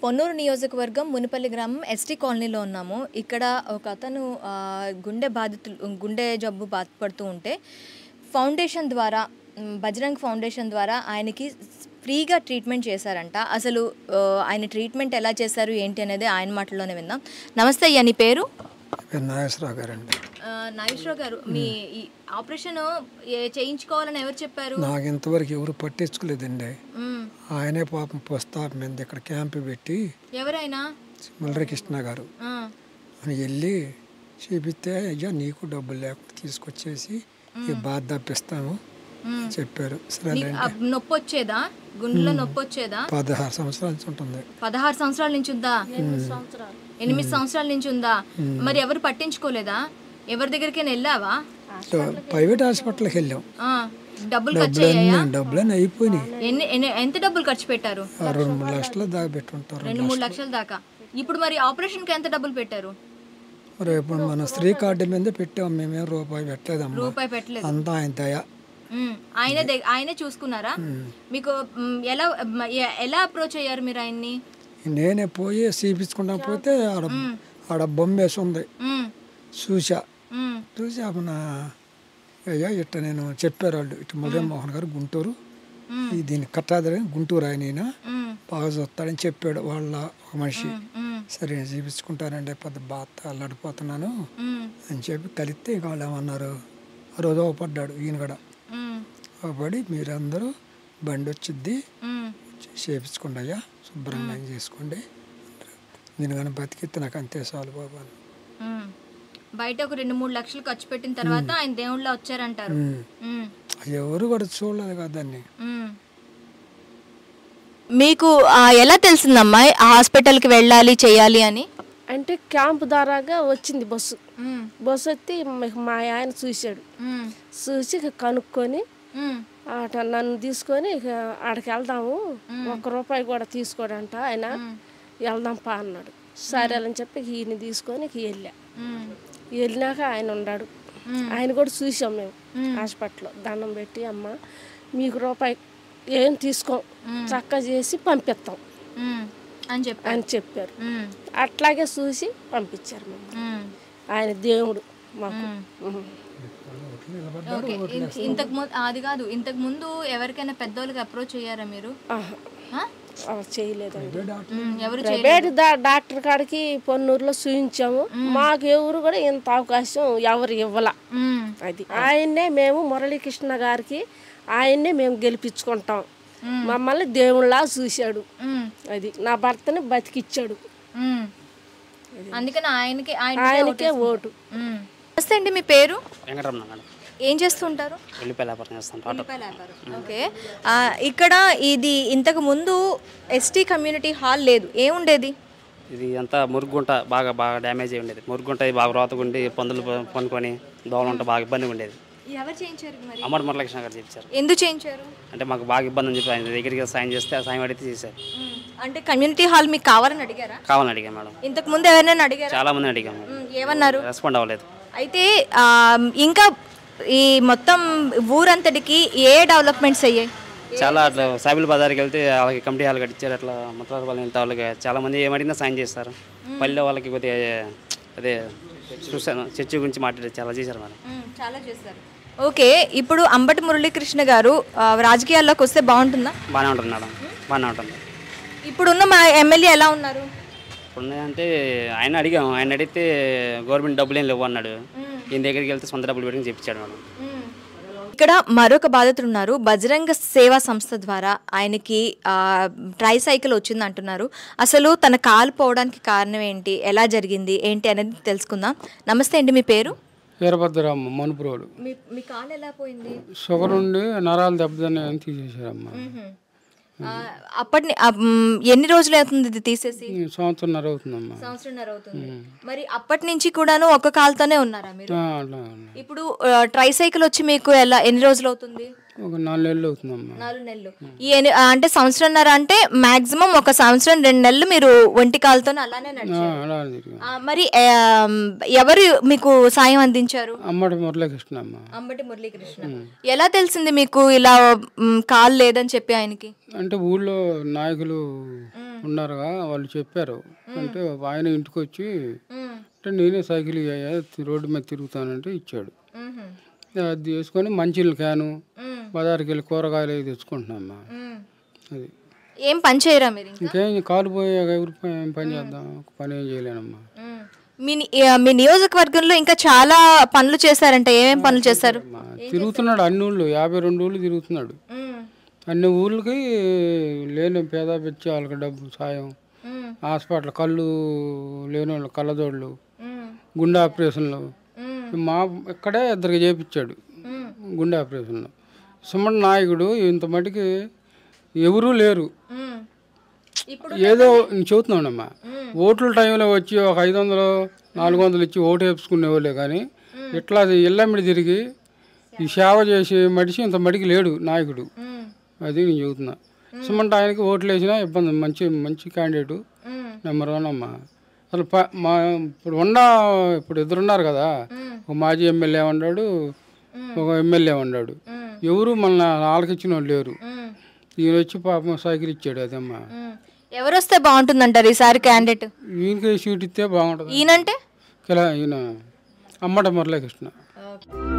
పొన్నూరు నియోజకవర్గం మునిపల్లి గ్రామం ఎస్టీ కాలనీలో ఉన్నాము ఇక్కడ ఒక అతను ఆ, గుండె బాధితులు గుండె జబ్బు బాధపడుతూ ఉంటే ఫౌండేషన్ ద్వారా మ్, బజరంగ్ ఫౌండేషన్ ద్వారా ఆయనకి ఫ్రీగా ట్రీట్మెంట్ చేశారంట అసలు ఆ, ఆయన ట్రీట్మెంట్ ఎలా చేశారు ఏంటి అనేది ఆయన మాటల్లోనే విందాం నమస్తే అయ్యా నీ పేరు పేరు నాగేశ్వరరావు గారండి నాగేశ్వరరావు గారు మీ ఈ ఆపరేషన్ ఏ- చేయించుకోవాలని ఎవరు చెప్పారు నాకు ఇంతవరకు ఎవరు పట్టించుకోలేదండి మ్, ఆయనే పాపం ప్రస్తాపం మీద ఇక్కడ క్యాంపు పెట్టి ఎవరైనా మురళీకృష్ణ గారు ఆ, అని వెళ్ళి చూపిస్తే అయ్యా నీకు డబ్బులు లేకుండా తీసుకొచ్చేసి ఈ బాధ తప్పిస్తాము అని చెప్పారు సరే నీకు ఆ నొప్పి వచ్చేదా గుండెలో నొప్పి వచ్చేదా పదహారు సంవత్సరాల నుంచి ఉంటుంది పదహారు సంవత్సరాల నుంచి ఉందా ఎనిమిది సంవత్సరాల నుంచి ఉందా మరి ఎవరు పట్టించుకోలేదా ఎవరి దగ్గరికి వెళ్ళావా ప్రైవేట్ హాస్పిటల్కి వెళ్ళాం ఆ, డబ్బులు ఖర్చు అయ్యాయా డబ్బులన్నీ డబ్బులన్నీ అయిపోయినాయి ఎన్ని ఎన్ని- ఎంత డబ్బులు ఖర్చు పెట్టారు ఆ రెండు మూడు లక్షలు దాకా పెట్టుంటారు రెండు మూడు లక్షల దాకా ఇప్పుడు మరి ఆపరేషన్ కి ఎంత డబ్బులు పెట్టారు మరి ఇప్పుడు మన స్త్రీ కార్డు మీద పెట్టాం మేమేం రూపాయి పెట్టలేదమ్మా రూపాయి పెట్టలేదు అంతా ఆయన దయ ఉమ్, ఆయనే దగ్గ- ఆయనే చూసుకున్నారా మీకు ఉమ్, ఎలా మ- ఎ- ఎలా అప్రోచ్ అయ్యారు మీరు ఆయన్ని నేనే పోయి చూపించుకుంటా పోతే ఆడ ఆడ బొమ్మ వేసి ఉంది ఉమ్, చూసా ఉమ్, చూసి మన అయ్యా ఇట్ట నేను చెప్పారు వాళ్ళు ఇటు మురళీ మోహన్ గారు గుంటూరు ఈ దీన్ని కట్టాదని గుంటూరు ఆయన ఈయన ఉమ్, బాగా చూస్తాడని చెప్పాడు వాళ్ళ ఒక మనిషి ఉమ్, సరే నేను చూపించుకుంటానండి పెద్ద బాధ అల్లాడిపోతున్నాను ఉమ్, అని చెప్పి కలిస్తే ఇక వాళ్ళు ఏమన్నారు ఆ రోజు పడ్డాడు ఈయన కూడా ఉమ్, పడి మీరందరూ బండి వచ్చిద్ది ఉమ్. చేపించుకోండి అయ్యా శుభ్రంగా ఏం చేసుకోండి నేను కానీ బతికితే నాకు అంతే చాలు బాబా అని. ఉమ్. బయట ఒక రెండు మూడు లక్షలు ఖర్చు పెట్టిన తర్వాత ఆయన దేవుళ్ళ వచ్చారంటారు ఉమ్. ఉమ్, ఎవరు కూడా చూడలేదు కదా దాన్ని ఉమ్. మీకు ఆ, ఎలా తెలిసిందమ్మా ఆ హాస్పిటల్కి వెళ్ళాలి చేయాలి అని అంటే క్యాంపు ద్వారాగా వచ్చింది బస్సు ఉమ్, బస్సు వస్తే మ- మా ఆయన చూశాడు ఉమ్, చూసి ఇక కనుక్కొని ఉమ్, అట నన్ను తీసుకొని ఇక ఆడికి వెళ్దాము ఒక్క రూపాయి కూడా తీసుకోడంట ఆయన వెళ్దాం పా అన్నాడు సరే అని చెప్పి ఇక ఈయన తీసుకొని ఇక వెళ్ళా ఉమ్, వెళ్ళినాక ఆయన ఉన్నాడు ఆయన కూడా చూసాం మేము హాస్పిటల్లో దండం పెట్టి అమ్మ మీకు రూపాయి ఏం తీసుకోం చక్కగా చేసి పంపిస్తాం ఉమ్, అని చెప్పారు అని చెప్పారు ఉమ్, అట్లాగే చూసి పంపించారు మమ్మల్ని ఉమ్. ఆయన దేవుడు మాకు ఉమ్. ఓకే ఇన్- ఇంతకు ముందు అది కాదు ఇంతకు ముందు ఎవరికైనా పెద్దోళ్ళకి అప్రోచ్ అయ్యారా మీరు ఆహా. ఆ? ఆ, చేయలేదండి ఉమ్, ఎవరు ప్రైవేట్ దా- డాక్టర్ కాడికి పొన్నూరులో చూయించాము మాకు ఎవరు కూడా ఇంత అవకాశం ఎవరు ఇవ్వాల ఉమ్, అది ఆయన్నే మేము మురళీకృష్ణ గారికి ఆయన్నే మేము గెలిపించుకుంటాం మమ్మల్ని దేవుళ్ళలా చూశాడు ఉమ్, అది నా భర్తని బతికిచ్చాడు ఉమ్. అందుకని ఆయనకి ఆయన ఆయనకే ఓటు ఉమ్. నమస్తే అండి మీ పేరు వెంకటరమణ మేడం ఏం చేస్తుంటారు ఉల్లిపాయల వ్యాపారం చేస్తాను ఆటో ఉల్లిపాయల వ్యాపారం. ఓకే ఆ, ఇక్కడ ఇది ఇంతకు ముందు ఎస్టీ కమ్యూనిటీ హాల్ లేదు ఏముండేది ఇది అంతా మురుగుంట బాగా బాగా డ్యామేజ్ అయి ఉండేది మురుగుంట ఇది బాగా రోతగుండి పందులు ప- పనుకొని దోమలు ఉంటే బాగా ఇబ్బందిగా ఉండేది ఎవరు చేయించారు మరి అమ్మడి మురళకృష్ణ గారు చెప్పారు ఎందుకు చేయించారు అంటే మాకు బాగా ఇబ్బంది అని చెప్పి ఆయన దగ్గరికి సాయం చేస్తే ఆ సాయం అడిగితే చేశారు ఉమ్, అంటే కమ్యూనిటీ హాల్ మీకు కావాలని అడిగారా కావాలని అడిగాం మేడం ఇంతకు ముందు ఎవరైనా అడిగారా చాలా మంది అడిగాం మేడం ఉమ్, ఏమన్నారు రెస్పాండ్ అవ్వలేదు అయితే ఆ, ఇంకా ఈ మొత్తం ఊరంతటికి ఏ డెవలప్మెంట్స్ అయ్యాయి చాలా అట్లా సాయిబుల్ బజార్కి వెళ్తే వాళ్ళకి కమిటీ హాల్ కట్టించారు అట్లా మొత్తం వాళ్ళని వెళ్తే వాళ్ళకి చాలా మంది ఏమడిగినా సాయం చేస్తారు పల్లె వాళ్ళకి కొద్దిగా అదే చూసాను చర్చి గురించి మాట్లాడి చాలా చేశారు మేడం ఉమ్, చాలా చేశారు ఓకే ఇప్పుడు అంబటి మురళీకృష్ణ గారు ఆ, రాజకీయాల్లోకి వస్తే బాగుంటుందా బాగానే ఉంటుంది మేడం బాగానే ఉంటుంది ఇప్పుడున్న మా ఎమ్మెల్యే ఎలా ఉన్నారు ఉన్నాయంటే ఆయన అడిగాం ఆయన అడిగితే గవర్నమెంట్ డబ్బులు ఏం లేవు అన్నాడు ఈయన దగ్గరికి వెళ్తే సొంత డబ్బులు పెట్టుకుని చెప్పించాడు మేడం ఇక్కడ మరొక బాధితుడు ఉన్నారు బజరంగ సేవా సంస్థ ద్వారా ఆయనకి ట్రై సైకిల్ వచ్చింది అంటున్నారు అసలు తన కాలు పోవడానికి కారణం ఏంటి ఎలా జరిగింది ఏంటి అనేది తెలుసుకుందాం నమస్తే అండి మీ పేరు వీరభద్రమ్మ మనుపురోడు మీ మీ కాలు ఎలా పోయింది షుగర్ ఉండి నరాలు దెబ్బతిన్నాయని తీసేశారమ్మ ఆ, అప్పటి ని- ఆ, మ్, ఎన్ని రోజులు అవుతుంది ఇది తీసేసి ఈ సంవత్సరంన్నర అవుతుందమ్మా సంవత్సరంన్నర అవుతుంది మరి అప్పటి నుంచి కూడాను ఒక కాలుతోనే ఉన్నారా మీరు ఆ, అట్లా ఉంది. ఇప్పుడు ట్రై సైకిల్ వచ్చి మీకు ఎలా ఎన్ని రోజులు అవుతుంది ఒక నాలుగు నెలలు అవుతుందమ్మా నాలుగు నెలలు ఈ ఎన్ని- ఆ, అంటే సంవత్సరంన్నర అంటే మాక్సిమం ఒక సంవత్సరం రెండు నెలలు మీరు ఒంటి కాలుతోనే అలానే ఆ, నడిచారు అలా తిరిగాం ఆ, మరి ఆ, ఎవరు మీకు సాయం అందించారు అమ్మడి మురళీకృష్ణ అమ్మ అంబటి మురళీకృష్ణ ఎలా తెలిసింది మీకు ఇలా మ్, కాలు లేదని చెప్పి ఆయనకి అంటే ఊళ్ళో నాయకులు మ్, ఉన్నారుగా వాళ్ళు చెప్పారు అంటే ఆయన ఇంటికి వచ్చి మ్మ్. అంటే నేనే సైకిల్ అయ్యా రోడ్డు మీద తిరుగుతానంటే ఇచ్చాడు మ్మ్. అది తీసుకొని మంచినీళ్ళ క్యాను మ్మ్. బజార్కి వెళ్ళి కూరగాయలు అవి తెచ్చుకుంటున్నామ్మా మ్మ్. అది ఏం పని చేయరా మీరు ఇంకా? ఇంకేం కాలు పోయాక ఎవరి పని ఏం పని చేద్దాం ఒక పని ఏం చేయలేనమ్మా మ్మ్. మీ ని- ఆ, మీ నియోజకవర్గంలో ఇంకా చాలా పనులు చేశారంట ఏమేం పనులు చేశారు అమ్మా, తిరుగుతున్నాడు అన్ని ఊళ్ళు యాభై రెండు ఊళ్ళు తిరుగుతున్నాడు మ్మ్. అన్ని ఊళ్ళకి లేని పేద పెంచి వాళ్ళకి డబ్బు సాయం మ్మ్. హాస్పిటల్ కళ్ళు లేని వాళ్ళు కళ్ళజోళ్ళు మ్మ్. గుండె ఆపరేషన్లు మ్మ్. మా ఇక్కడే ఇద్దరికి చేపించాడు మ్మ్. గుండె ఆపరేషన్లు సుమన్ నాయకుడు ఇంత మటుకి ఎవరూ లేరు మ్మ్. ఇప్పుడు ఏదో నేను చెబుతున్నానమ్మా ఓట్ల టైంలో వచ్చి ఒక ఐదు వందలు నాలుగు వందలు ఇచ్చి ఓటు వేసుకునేవాళ్ళే కానీ ఇట్లా ఇళ్ళమ్మిడి తిరిగి ఈ సేవ చేసే మనిషి ఇంత మడికి లేడు నాయకుడు మ్మ్. అది నేను చెబుతున్నా సుమంట ఆయనకి ఓట్లు వేసినా ఇబ్బంది మంచి మంచి క్యాండిడేటు మ్మ్. నెంబర్ వన్ అమ్మా అసలు ప- మా ఇప్పుడు ఉన్న ఇప్పుడు ఇద్దరు ఉన్నారు కదా ఒక మాజీ ఎమ్మెల్యే ఉన్నాడు ఒక ఎమ్మెల్యే ఉన్నాడు మ్మ్. ఎవరు మన ఆలకిచ్చిన వాళ్ళు లేరు మ్మ్. ఈయన వచ్చి పాపం సైకిల్ ఇచ్చాడు అదమ్మా మ్మ్. ఎవరు వస్తే బాగుంటుందంటారు ఈసారి క్యాండిడేట్ ఈయనకి సీట్ ఇస్తే బాగుంటుంది ఈయనంటే ఇలా ఈయన అమ్మట మురళీకృష్ణ ఓకే